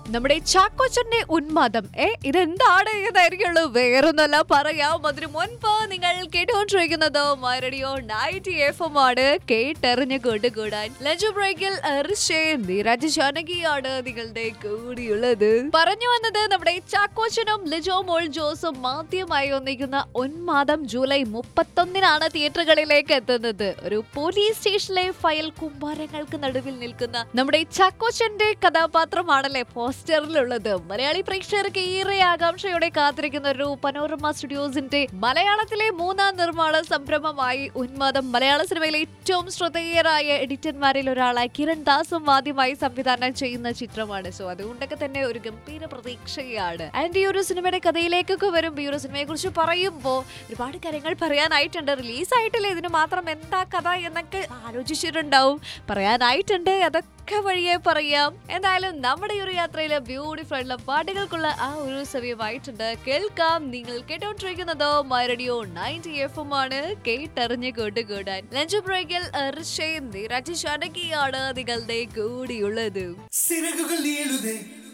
നമ്മുടെ ചാക്കോച്ചന്റെ ഉന്മാദം ഏ ഇതെന്താണ് ഏതായിരിക്കുള്ളൂ വേറൊന്നല്ല പറയാം അതിനു മുൻപ് നിങ്ങൾ കേട്ടുകൊണ്ടിരിക്കുന്നത് മരടിയോ നൈറ്റ് എഫ് എം ആണ് കേട്ടെറിഞ്ഞ് കൊണ്ടുകൂടാൻ ലഞ്ച് ബ്രേക്കിൽ നീരാജ് ജാനകിയാണ് നിങ്ങളുടെ കൂടിയുള്ളത് പറഞ്ഞു വന്നത് നമ്മുടെ ചാക്കോച്ചനും ലിജോ മോൾ ജോസും മാധ്യമായി ഒന്നിക്കുന്ന ഉന്മാദം ജൂലൈ മുപ്പത്തൊന്നിനാണ് തിയേറ്ററുകളിലേക്ക് എത്തുന്നത് ഒരു പോലീസ് സ്റ്റേഷനിലെ ഫയൽ കുമ്പാരങ്ങൾക്ക് നടുവിൽ നിൽക്കുന്ന നമ്മുടെ ചാക്കോച്ചന്റെ കഥാപാത്രമാണല്ലേ പോസ്റ്ററിലുള്ളത് മലയാളി പ്രേക്ഷകർക്ക് ഏറെ ആകാംക്ഷയോടെ കാത്തിരിക്കുന്ന ഒരു പനോരമ സ്റ്റുഡിയോസിന്റെ മലയാളത്തിലെ മൂന്നാം നിർമ്മാണ സംരംഭമായി ഉന്മാദം മലയാള സിനിമയിലെ ഏറ്റവും ശ്രദ്ധേയരായ എഡിറ്റർമാരിൽ ഒരാളായ കിരൺ ദാസും ആദ്യമായി സംവിധാനം ചെയ്യുന്ന ചിത്രമാണ് സോ അതുകൊണ്ടൊക്കെ തന്നെ ഒരു ഗംഭീര പ്രതീക്ഷയാണ് ആൻഡ് ഈ ഒരു സിനിമയുടെ കഥയിലേക്കൊക്കെ വരുമ്പോൾ ഈ ഒരു സിനിമയെ കുറിച്ച് പറയുമ്പോൾ ഒരുപാട് കാര്യങ്ങൾ പറയാനായിട്ടുണ്ട് റിലീസ് ആയിട്ടില്ല ഇതിന് മാത്രം എന്താ കഥ എന്നൊക്കെ ആലോചിച്ചിട്ടുണ്ടാവും പറയാനായിട്ടുണ്ട് അതൊക്കെ വഴിയെ പറയാം എന്തായാലും നമ്മുടെ ഈ ഒരു യാത്രയിലെ ബ്യൂട്ടിഫുൾ ആയിട്ടുള്ള പാട്ടുകൾക്കുള്ള ആ ഒരു സമയമായിട്ടുണ്ട് കേൾക്കാം നിങ്ങൾ കേട്ടോണ്ടിരിക്കുന്നത് മരടിയോ നയൻറ്റി എഫ് എം ആണ് കേട്ടറിഞ്ഞ് കൂട്ടുകൂടാൻ ലഞ്ച് ബ്രേക്കിൽ നീരാജ് ഷാനകിയാണ് നിങ്ങളുടെ കൂടിയുള്ളത് സിറകുകൾ നീളുതേ